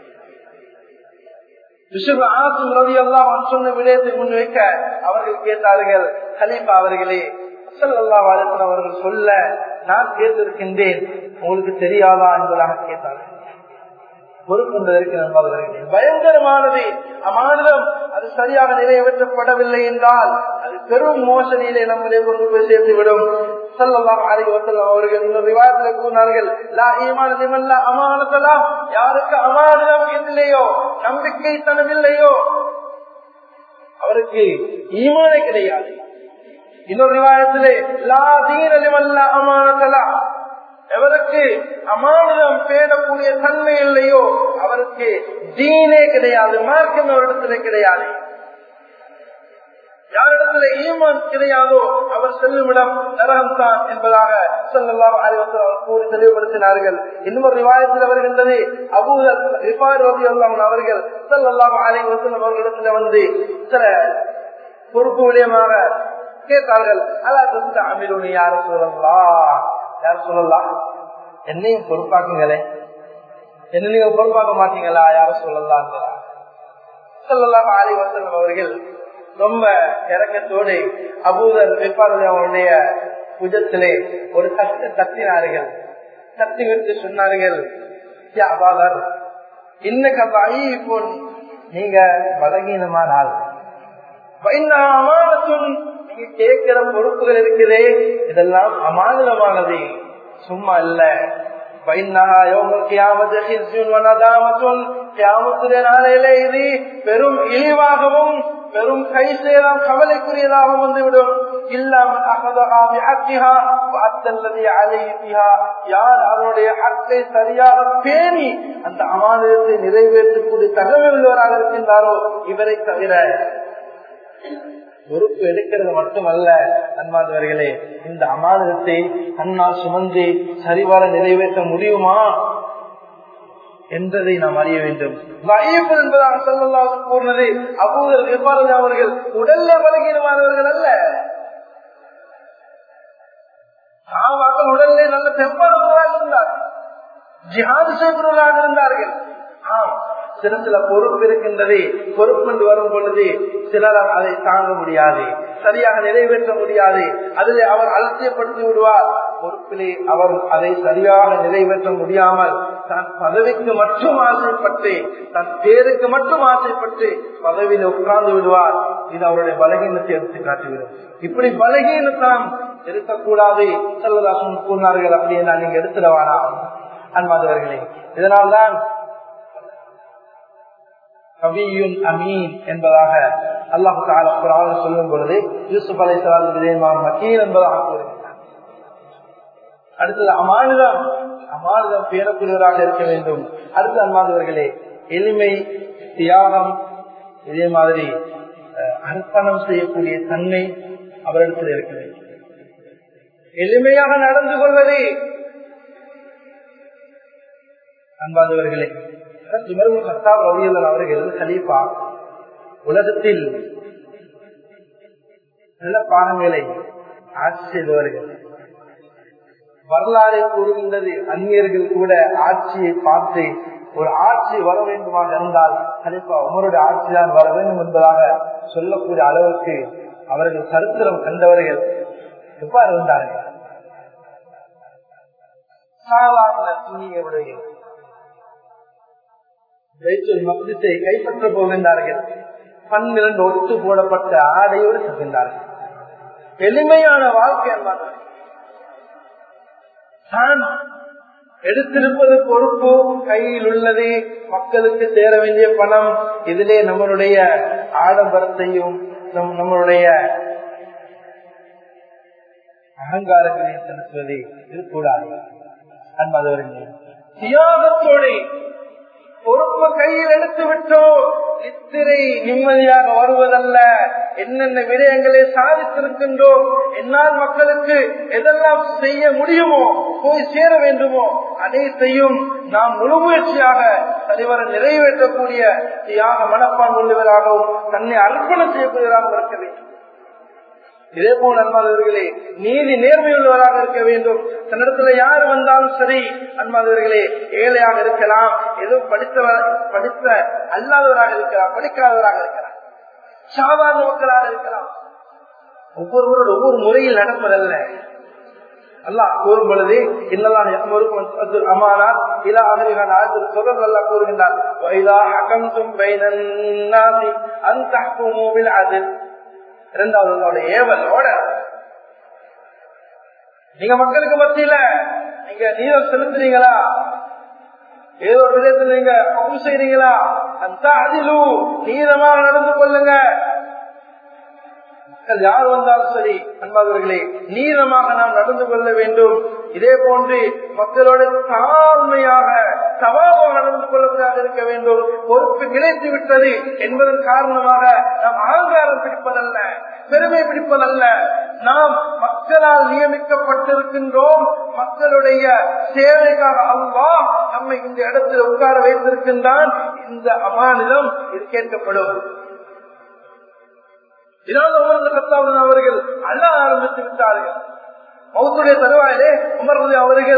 சொன்ன விடயத்தை முன்வைக்க அவர்கள் கேட்டார்கள் ஹலீஃபா அவர்களே அவர்கள் சொல்ல நான் கேட்டிருக்கின்றேன் உங்களுக்கு தெரியாதா என்பதாக கேட்டார்கள் பொறுப்புண்டதற்கு நண்பர்களே பயங்கரமானது அமானிடம் அது சரியாக நிறைவேற்றப்படவில்லை என்றால் அது பெரும் மோசடியிலே நம்மளே கொண்டு போய் சேர்த்துவிடும் அவர்கள் இன்னொரு விவாதத்தில் கூறினார்கள் அமானத்தலா யாருக்கு அமானிடம் இல்லையோ நம்பிக்கை தனமில்லையோ அவருக்கு ஈமானே கிடையாது இன்னொரு விவாதத்திலே லா தீனலிமல்ல அமானத்தலா எவருக்கு அமானிதம் பேடக்கூடிய தன்மை இல்லையோ அவருக்கு தீனே கிடையாது மார்க்கம் அவரிடத்திலே கிடையாது யாரிடத்துல ஈமான் கிடையாதோ அவர் செல்லுமிடம் நரகம் தான் என்பதாக செல்லலாம் அறிவத்தில் கூறி தெளிவுபடுத்தினார்கள் இன்னொரு விவாதத்தில் வருகின்றது அபூதர் அவர்கள் செல்லலாம் அறிவத்தில் அவர்களிடத்துல வந்து சில பொறுப்பு விடயமாக கேட்டார்கள் அல்லா தந்த அமிருனி யார சொல்லலாம் யார் சொல்லலாம் என்னையும் பொறுப்பாக்குங்களே என்ன நீங்க பொறுப்பாக்க மாட்டீங்களா யார சொல்லலாம் சொல்லலாம் ஆலி வசலம் அவர்கள் ரொம்ப இறக்கத்தோடு அபூதர் விற்பாளர் அவருடைய புஜத்திலே ஒரு தட்டு தட்டினார்கள் தட்டி விட்டு சொன்னார்கள் அபாதர் இன்னைக்கு நீங்க பலகீனமான ஆள் நீங்க கேட்கிற பொறுப்புகள் இருக்கிறே இதெல்லாம் அமானிதமானது சும்மா இல்ல இது பெரும் இழிவாகவும் பெரும் கை சேரம் கவலைக்குரியதாகவும் வந்துவிடும் யார் அவருடைய ஹக்கை சரியாக பேணி அந்த அமானிதத்தை நிறைவேற்றக்கூடிய தகவல் உள்ளவராக இருக்கின்றாரோ இவரை தவிர பொறுப்பு எடுக்கிறது மட்டுமல்ல அன்பாதவர்களே இந்த அமானதத்தை தன்னால் சுமந்து சரிவர நிறைவேற்ற முடியுமா என்பதை நாம் அறிய வேண்டும் என்பதாக சொல்லலாம் கூறினது அபூதர் எவ்வாறு அவர்கள் உடல்ல பலகீனமானவர்கள் அல்ல சாவாக்கள் உடல்ல நல்ல தெம்பானவர்களாக இருந்தார்கள் ஜிஹாது செய்பவர்களாக இருந்தார்கள் ஆம் சில சில பொறுப்பு இருக்கின்றது பொறுப்பு என்று வரும் பொழுது சிலரால் அதை தாங்க முடியாது சரியாக நிறைவேற்ற முடியாது அதில் அவர் அலட்சியப்படுத்தி விடுவார் பொறுப்பிலே அவர் அதை சரியாக நிறைவேற்ற முடியாமல் தான் பதவிக்கு மட்டும் ஆசைப்பட்டு தன் பேருக்கு மட்டும் ஆசைப்பட்டு பதவியில உட்கார்ந்து விடுவார் இது அவருடைய பலகீனத்தை எடுத்து காட்டுகிறது இப்படி பலகீனத்தான் இருக்கக்கூடாது செல்லதாசன் கூறினார்கள் அப்படின்னு நான் நீங்க எடுத்துடவானா அன்பாதவர்களே இதனால்தான் கவியுன் அமீன் என்பதாக அல்லாஹு தாலா சொல்லும் பொழுது யூசுப் அலை சலால் மக்கீன் என்பதாக கூறுகிறார் அடுத்தது அமானிதம் அமானிதம் பேரக்கூடியவராக இருக்க வேண்டும் அடுத்த அன்பாதவர்களே எளிமை தியாகம் இதே மாதிரி அர்ப்பணம் செய்யக்கூடிய தன்மை அவரிடத்தில் இருக்க வேண்டும் எளிமையாக நடந்து கொள்வது அன்பாதவர்களே அவர்கள் கலீஃபா உலகத்தில் நல்ல பாடங்களை ஆட்சி செய்தவர்கள் வரலாறு கூறுகின்றது அந்நியர்கள் கூட ஆட்சியை பார்த்து ஒரு ஆட்சி வர வேண்டுமாக இருந்தால் கலிப்பா உமருடைய ஆட்சிதான் வர வேண்டும் என்பதாக சொல்லக்கூடிய அளவுக்கு அவர்கள் சரித்திரம் கண்டவர்கள் எவ்வாறு இருந்தார்கள் சாதாரண துணியுடைய மக்தத்தை கைப்பற்ற போகின்றார்கள் பன்னிரண்டு ஒட்டு போடப்பட்ட ஆடையோடு செல்கின்றார்கள் எளிமையான வாழ்க்கை என்பார்கள் தான் எடுத்திருப்பது பொறுப்பு கையில் உள்ளது மக்களுக்கு சேர வேண்டிய பணம் இதிலே நம்மளுடைய ஆடம்பரத்தையும் நம் நம்மளுடைய அகங்காரங்களையும் செலுத்துவது இது கூடாது அன்பதவர்கள் தியாகத்தோட பொறுப்பு கையில் எடுத்து விட்டோம் நித்திரை நிம்மதியாக வருவதல்ல என்னென்ன விடயங்களை சாதித்திருக்கின்றோம் என்னால் மக்களுக்கு எதெல்லாம் செய்ய முடியுமோ போய் சேர வேண்டுமோ அனைத்தையும் நாம் முழு முயற்சியாக தலைவர நிறைவேற்றக்கூடிய தியாக மனப்பான் உள்ளவராகவும் தன்னை அர்ப்பணம் செய்யக்கூடியவராகவும் இருக்க வேண்டும் இதே போல் அன்பாதவர்களே நீதி நேர்மையுள்ளவராக இருக்க வேண்டும் தன்னிடத்துல யார் வந்தாலும் சரி அன்பாதவர்களே ஏழையாக இருக்கலாம் எதுவும் படித்தவர் படித்த அல்லாதவராக இருக்கலாம் படிக்காதவராக இருக்கலாம் சாதாரண மக்களாக இருக்கலாம் ஒவ்வொருவரோட ஒவ்வொரு முறையில் நடப்பதல்ல அல்லாஹ் கூறும் பொழுது இன்னெல்லாம் அமானா இலா அமெரிக்கான ஆயத்தில் தொடர்ந்து அல்லாஹ் கூறுகின்றார் அந்த இரண்டாவது ஏவலோட நீங்க மக்களுக்கு மத்தியில நீங்க நீதம் செலுத்துறீங்களா ஏதோ ஒரு விதத்தில் நீங்க பங்கு செய்றீங்களா அந்த அதிலு நீதமாக நடந்து கொள்ளுங்க மக்கள் யார் வந்தாலும் சரி அன்பாதவர்களே நீளமாக நாம் நடந்து கொள்ள வேண்டும் இதே போன்று மக்களோட தாழ்மையாக சவாலாக நடந்து கொள்வதாக இருக்க வேண்டும் பொறுப்பு கிடைத்து விட்டது என்பதன் காரணமாக நாம் அகங்காரம் பிடிப்பதல்ல பெருமை பிடிப்பதல்ல நாம் மக்களால் நியமிக்கப்பட்டிருக்கின்றோம் மக்களுடைய சேவைக்காக அல்லா நம்மை இந்த இடத்தில் உட்கார வைத்திருக்கின்றான் இந்த அமானிதம் இது கேட்கப்படும் இதனால் உமர் கத்தாவுடன் அவர்கள் அழ ஆரம்பித்து விட்டார்கள் மௌத்துடைய தருவாயிலே உமர்வது அவர்கள்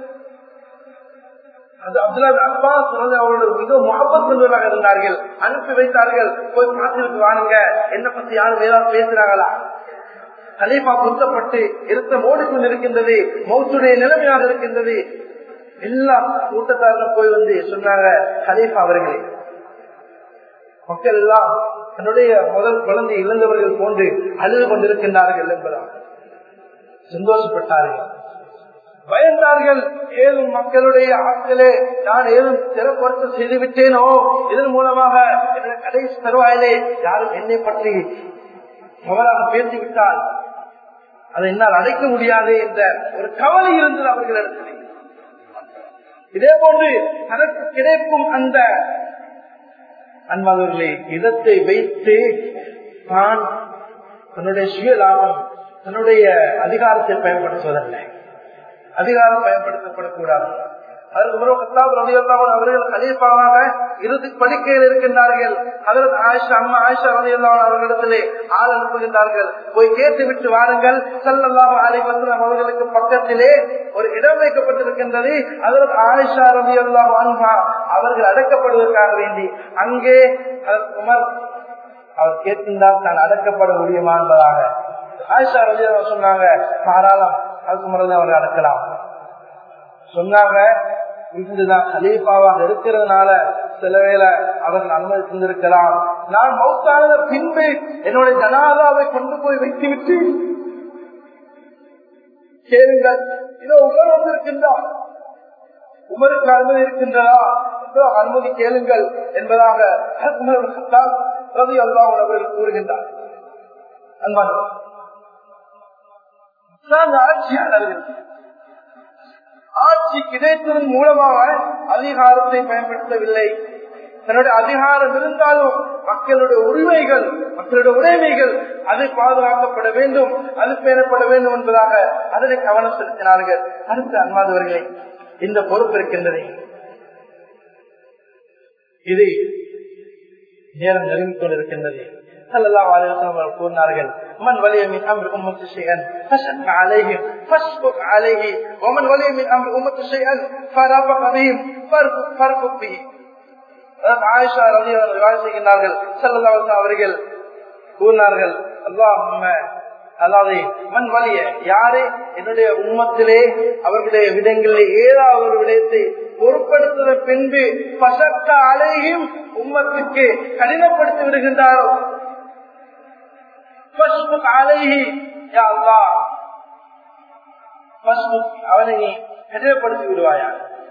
அது அப்துல்லா அப்பாஸ் அவர்களோட மிக முகப்பத் கொண்டவராக இருந்தார்கள் அனுப்பி வைத்தார்கள் போய் பார்த்துட்டு வாங்க என்ன பத்தி யாரும் ஏதாவது பேசுறாங்களா கலீஃபா குத்தப்பட்டு இருத்தம் ஓடிக்கொண்டிருக்கின்றது மௌத்துடைய நிலைமையாக இருக்கின்றது எல்லா கூட்டத்தாரும் போய் வந்து சொன்னாங்க கலீஃபா அவர்களே மக்கள் எல்லாம் தன்னுடைய முதல் குழந்தை இழந்தவர்கள் போன்று அழுது கொண்டிருக்கின்றார்கள் என்பதாக சந்தோஷப்பட்டார்கள் பயந்தார்கள் ஏதும் மக்களுடைய ஆட்களே நான் ஏதும் சிறப்பொருத்த செய்து விட்டேனோ இதன் மூலமாக என்னுடைய கடைசி தருவாயிலே யாரும் என்னை பற்றி தவறாக பேசிவிட்டால் அதை என்னால் அடைக்க முடியாது என்ற ஒரு கவலை இருந்தது அவர்களிடத்தில் இதே போன்று தனக்கு கிடைக்கும் அந்த அன்பாதவர்களே இதத்தை வைத்து தான் தன்னுடைய சுய லாபம் தன்னுடைய அதிகாரத்தை பயன்படுத்துவதல்ல அதிகாரம் பயன்படுத்தப்படக்கூடாது அவர்கள் கலீஃபாவாக இறுதி படுக்கையில் இருக்கின்றார்கள் அதற்கு ஆயிஷா அம்மா ஆயிஷா ரலியல்லாஹு அவர்களிடத்திலே ஆள் அனுப்புகின்றார்கள் போய் கேட்டு விட்டு வாருங்கள் சல்லல்லாஹு அலைஹி வஸல்லம் அவர்களுக்கு பக்கத்திலே ஒரு இடம் வைக்கப்பட்டிருக்கின்றது அதற்கு ஆயிஷா ரலியல்லாஹு அன்ஹா அவர்கள் அடக்கப்படுவதற்காக வேண்டி அங்கே அதற்கு உமர் அவர் கேட்கின்றால் தான் அடக்கப்பட முடியுமா என்பதாக ஆயிஷா ரலியல்லாஹு சொன்னாங்க தாராளம் அதுக்கு முறை அவர்கள் அடக்கலாம் சொன்னாங்க இருந்துதான் ஹலீஃபாவாக இருக்கிறதுனால சில வேளை அவர்கள் அனுமதி தந்திருக்கலாம் நான் மௌத்தானத பின்பு என்னுடைய ஜனாதாவை கொண்டு போய் வைத்துவிட்டு கேளுங்கள் இதோ உமர் வந்திருக்கின்றார் உமருக்கு அனுமதி இருக்கின்றதா இதோ அனுமதி கேளுங்கள் என்பதாக ரவி அல்லாஹ் அவர்கள் கூறுகின்றார் அன்பான ஆட்சியாளர்கள் ஆட்சி கிடைத்ததன் மூலமாக அதிகாரத்தை பயன்படுத்தவில்லை தன்னுடைய அதிகாரம் இருந்தாலும் மக்களுடைய உரிமைகள் மக்களுடைய உடைமைகள் அது பாதுகாக்கப்பட வேண்டும் அது பேணப்பட வேண்டும் என்பதாக அதனை கவனம் செலுத்தினார்கள் அடுத்த அன்பாதவர்களே இந்த பொறுப்பு இருக்கின்றது இது நேரம் நெருங்கிக் கொண்டிருக்கின்றது கூறினார்கள் من ولي من امر امه شيئا فشق عليهم فاشفق عليه ومن ولي من امر امه شيئا فرفق بهم فرفق به ஆயிஷா ரவி செய்கின்றார்கள் செல்லதாவசா அவர்கள் கூறினார்கள் அல்லாஹ் அதாவது மண் வலிய யாரு என்னுடைய உம்மத்திலே அவர்களுடைய விடங்களிலே ஏதாவது ஒரு விடயத்தை பொருட்படுத்துவ பின்பு பசக்க அலையும் உம்மத்துக்கு கடினப்படுத்தி விடுகின்றாரோ அவனை நீ கடினப்படுத்தி விடுவாயா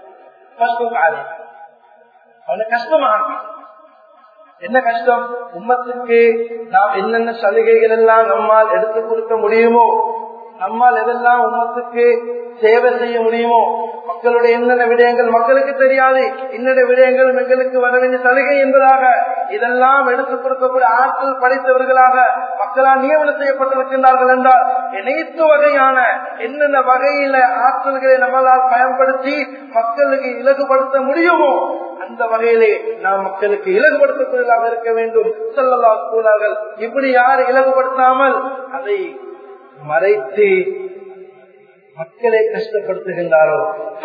அவனை கஷ்டமாக என்ன கஷ்டம் உம்மத்துக்கு நாம் என்னென்ன சலுகைகள் எல்லாம் நம்மால் எடுத்து கொடுக்க முடியுமோ நம்மால் எதெல்லாம் உம்மத்துக்கு சேவை செய்ய முடியுமோ மக்களுடைய என்னென்ன விடயங்கள் மக்களுக்கு தெரியாது இன்னென்ன விடயங்கள் எங்களுக்கு வர வேண்டிய சலுகை என்பதாக இதெல்லாம் எடுத்துக் கொடுக்கக்கூடிய ஆற்றல் படைத்தவர்களாக மக்களால் நியமனம் செய்யப்பட்டிருக்கின்றார்கள் என்றால் அனைத்து வகையான என்னென்ன வகையில ஆற்றல்களை நம்மளால் பயன்படுத்தி மக்களுக்கு இலகுபடுத்த முடியுமோ அந்த வகையிலே நாம் மக்களுக்கு இலகுபடுத்தக்கூடியதாக இருக்க வேண்டும் சொல்லலா கூறார்கள் இப்படி யார் இலகுபடுத்தாமல் அதை மறைத்து மக்களை கஷ்டப்படுத்துகின்றாரோ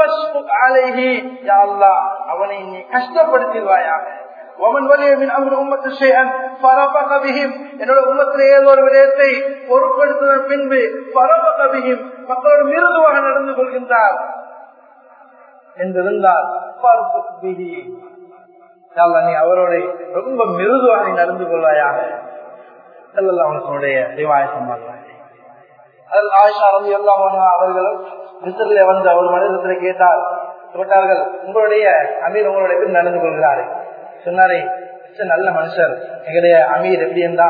அவனை நீ கஷ்டப்படுத்திடுவாயாக என்னோட உமத்திலே ஏதோ ஒரு விடயத்தை பொருட்படுத்தின பின்பு பரபகபியும் மக்களோடு மிருதுவாக நடந்து கொள்கின்றார் என்றிருந்தால் நீ அவரோட ரொம்ப மிருதுவாக நீ நடந்து கொள்வாயாக அவனுடைய ரிவாயசம் அதில் ஆயிஷா ரவி எல்லாம் அவர்களும் மிஸ்ரில வந்த ஒரு மனிதத்துல கேட்டார் கேட்டார்கள் உங்களுடைய அமீர் உங்களுடைய எப்படி நடந்து கொள்கிறாரு சொன்னாரே நல்ல மனுஷர் எங்களுடைய அமீர் எப்படி இருந்தா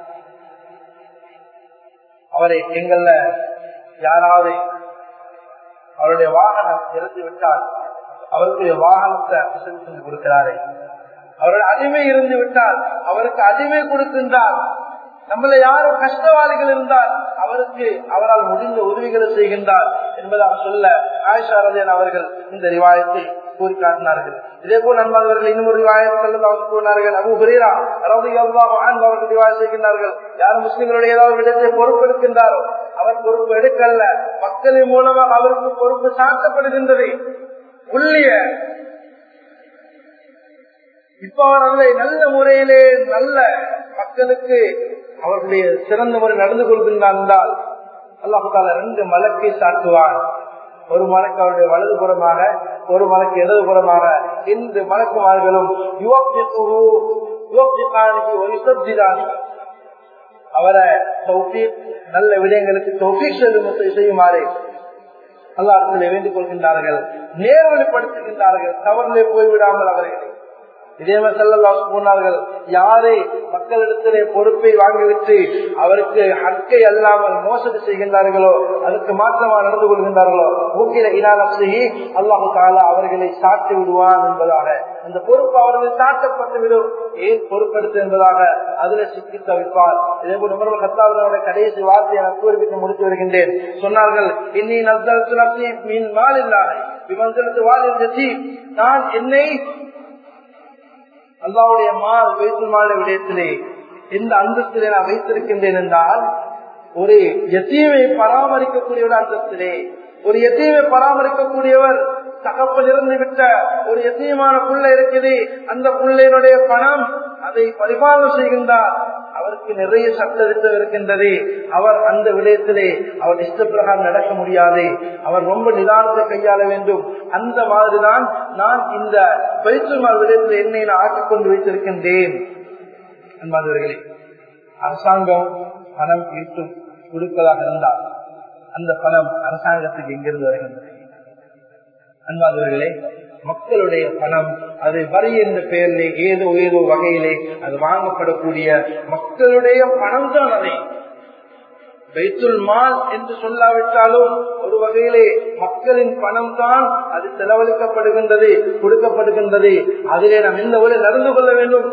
அவரை எங்கள்ல யாராவது அவருடைய வாகனம் இறந்து விட்டால் அவருடைய வாகனத்தை வசதி செஞ்சு கொடுக்கிறாரு அவருடைய அடிமை இருந்து விட்டால் அவருக்கு அடிமை கொடுக்கின்றார் நம்மள யாரும் கஷ்டவாளிகள் இருந்தால் அவருக்கு அவரால் முடிந்த உதவிகளை செய்கின்றார் என்பதாக சொல்ல ஆயிஷா ரஜன் அவர்கள் இந்த ரிவாயத்தை கூறி காட்டினார்கள் இதே போல் நண்பர்கள் இன்னும் ஒரு ரிவாயத்தில் கூறினார்கள் அபு ஹுரீரா ரவி அவர்கள் ரிவாயம் செய்கின்றார்கள் யாரும் முஸ்லிம்களுடைய ஏதாவது விடத்தை பொறுப்பெடுக்கின்றாரோ அவர் பொறுப்பு எடுக்கல்ல மக்களின் மூலமாக அவருக்கு பொறுப்பு சாட்டப்படுகின்றது உள்ளிய இப்ப அவர் அதை நல்ல முறையிலே நல்ல மக்களுக்கு அவர்களுடைய சிறந்த முறை நடந்து கொள்கின்றார் என்றால் அல்லாஹால ரெண்டு மலக்கை சாட்டுவார் ஒரு மலக்கு அவருடைய வலது புறமாக ஒரு மலக்கு இடது புறமாக இந்த மலக்குமார்களும் அவரை நல்ல விடயங்களுக்கு தௌஃபீக் செய்யுமாறு அல்லாஹிலே வேண்டிக் கொள்கின்றார்கள் நேர்வழிப்படுத்துகின்றார்கள் தவறிலே போய்விடாமல் அவர்களை இதே மாதிரி செல்லல்லா போனார்கள் யாரே மக்களிடத்திலே பொறுப்பை வாங்கிவிட்டு அவருக்கு ஹக்கை அல்லாமல் மோசடி செய்கின்றார்களோ அதுக்கு மாற்றமா நடந்து கொள்கின்றார்களோ மூக்கில இனாலி அல்லாஹு தாலா அவர்களை சாட்டி விடுவான் என்பதாக அந்த பொறுப்பு அவர்கள் சாட்டப்பட்டு விடும் ஏன் பொறுப்பெடுத்து என்பதாக அதுல சிக்கி தவிப்பார் இதே போல் உமர் கத்தாவதனுடைய கடைசி வார்த்தையை நான் கூறிவிட்டு முடித்து வருகின்றேன் சொன்னார்கள் இன்னி நப்தல் மீன் மால் இல்லாத விமர்சனத்து வாழ் நான் என்னை அல்லாவுடைய மால் வைத்து மால விடயத்திலே எந்த அந்தஸ்திலே நான் வைத்திருக்கின்றேன் என்றால் ஒரு எத்தீமை பராமரிக்கக்கூடிய ஒரு அந்தஸ்திலே ஒரு எத்தீமை பராமரிக்கக்கூடியவர் தகப்பல் இருந்து விட்ட ஒரு எத்தீமான புள்ள இருக்குது அந்த புள்ளையினுடைய பணம் அதை பரிபாலனை செய்கின்றார் அவருக்கு நிறைய சட்டத்திட்டம் இருக்கின்றது அவர் அந்த விடயத்திலே அவர் இஷ்ட பிரகாரம் நடக்க முடியாது அவர் ரொம்ப நிதானத்தை கையாள வேண்டும் அந்த மாதிரிதான் நான் இந்த பயிற்றுமார் விடயத்தில் என்னை நான் ஆக்கிக் கொண்டு வைத்திருக்கின்றேன் என்பவர்களே அரசாங்கம் பணம் ஈட்டு கொடுப்பதாக இருந்தால் அந்த பணம் அரசாங்கத்துக்கு எங்கிருந்து வருகின்றது அன்பாதவர்களே மக்களுடைய பணம் அது வரி என்ற பெயரிலே ஏதோ ஏதோ வகையிலே அது வாங்கப்படக்கூடிய மக்களுடைய பணம் தான் அதை வைத்துல் மால் என்று சொல்லாவிட்டாலும் ஒரு வகையிலே மக்களின் பணம் தான் அது செலவழிக்கப்படுகின்றது கொடுக்கப்படுகின்றது அதிலே நாம் இந்த ஒரு நடந்து கொள்ள வேண்டும்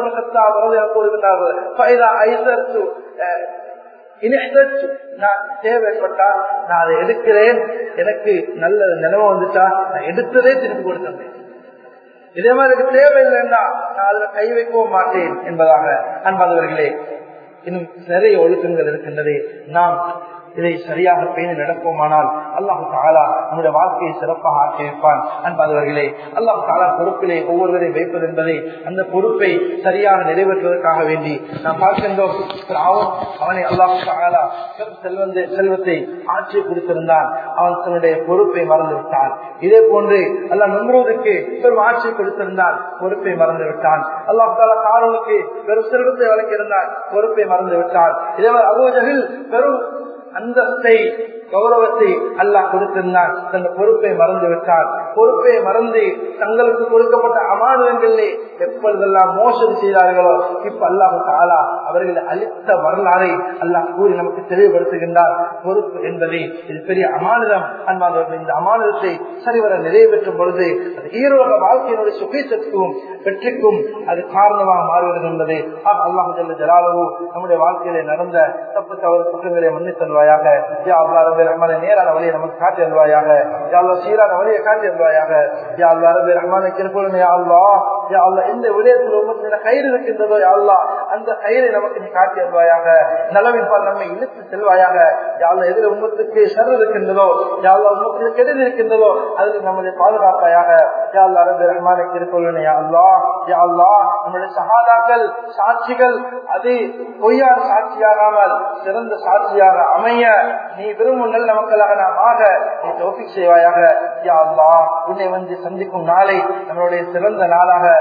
நான் தேவைப்பட்டா நான் அதை எடுக்கிறேன் எனக்கு நல்ல நிலவு வந்துட்டா நான் எடுத்ததே திருப்பி கொடுத்தேன் இதே மாதிரி எனக்கு தேவையில்லைன்னா நான் அதுல கை வைக்கவும் மாட்டேன் என்பதாக அன்பாதவர்களே இன்னும் நிறைய ஒழுக்கங்கள் இருக்கின்றது நாம் இதை சரியாக பேணி நடப்போமானால் அல்லாஹு தாலா நம்முடைய வாழ்க்கையை சிறப்பாக ஆக்கி வைப்பான் அன்பாதவர்களே அல்லாஹு தாலா பொறுப்பிலே ஒவ்வொருவரையும் வைப்பது என்பதை அந்த பொறுப்பை சரியாக நிறைவேற்றுவதற்காக வேண்டி நாம் பார்க்கின்றோம் அவனை அல்லாஹு தாலா செல்வந்த செல்வத்தை ஆட்சி கொடுத்திருந்தான் அவன் தன்னுடைய பொறுப்பை மறந்து விட்டான் இதே போன்று அல்லா நம்புவதற்கு பெரும் ஆட்சி கொடுத்திருந்தான் பொறுப்பை மறந்து விட்டான் அல்லாஹு தாலா காரனுக்கு பெரும் செல்வத்தை வழங்கியிருந்தான் பொறுப்பை மறந்து விட்டான் இதே மாதிரி அபோஜகில் பெரும் அந்தஸ்தை கௌரவத்தை அல்லாஹ் கொடுத்திருந்தான் தன் பொறுப்பை மறந்து விட்டார் பொறுப்பை மறந்து தங்களுக்கு கொடுக்கப்பட்ட அமானுதங்களிலே எப்பொழுதெல்லாம் மோசடி செய்தார்களோ இப்ப அல்லாஹு தாலா அவர்கள் அளித்த வரலாறை அல்லாஹ் கூறி நமக்கு தெளிவுபடுத்துகின்றார் பொறுப்பு என்பதை இது பெரிய அமானுதம் அன்பானவர்கள் இந்த அமானுதத்தை சரிவர நிறைவேற்றும் பொழுது அது ஈரோக வாழ்க்கையினுடைய சுகேசத்துக்கும் வெற்றிக்கும் அது காரணமாக மாறுகிறது என்பது அல்லாஹு ஜல்ல ஜலாலவு நம்முடைய வாழ்க்கையிலே நடந்த தப்பு தவறு குற்றங்களை மன்னித் தருவாயாக யா அல்லா ரபி ரஹ்மான் நேரான வழியை நமக்கு காட்டி அல்வாயாக யா அல்லா சீரான வழியை காட்டி அல்வாயாக யா அல்லா ரபி ரஹ்மான கிருப்பொழுமே யா அல்லா யா அல்லா எந்த விடயத்தில் உமக்கு கயிறு இருக்கின்றதோ யா அல்லா அந்த கயிறை நமக்கு நீ காட்டி அல்வாயாக நலவின்பால் நம்மை இழுத்து செல்வாயாக யா அல்லா எதிர உமத்துக்கு சர் இருக்கின்றதோ யா அல்லா உமக்கு கெடுதி இருக்கின்றதோ அதில் நம்மளை பாதுகாப்பாயாக யா அல்லா ரபி ரஹ்மான கிருப்பொழுமே யா அல்லா யா அல்லா நம்முடைய சகாதாக்கள் சாட்சிகள் அது பொய்யார் சாட்சியாகாமல் சிறந்த சாட்சியாக அமைய நீ விரும்பும் நல்ல மக்களாக நாம் ஆக நீ தோப்பிக் செய்வாயாக யா அல்லா உன்னை வந்து சந்திக்கும் நாளை நம்மளுடைய சிறந்த நாளாக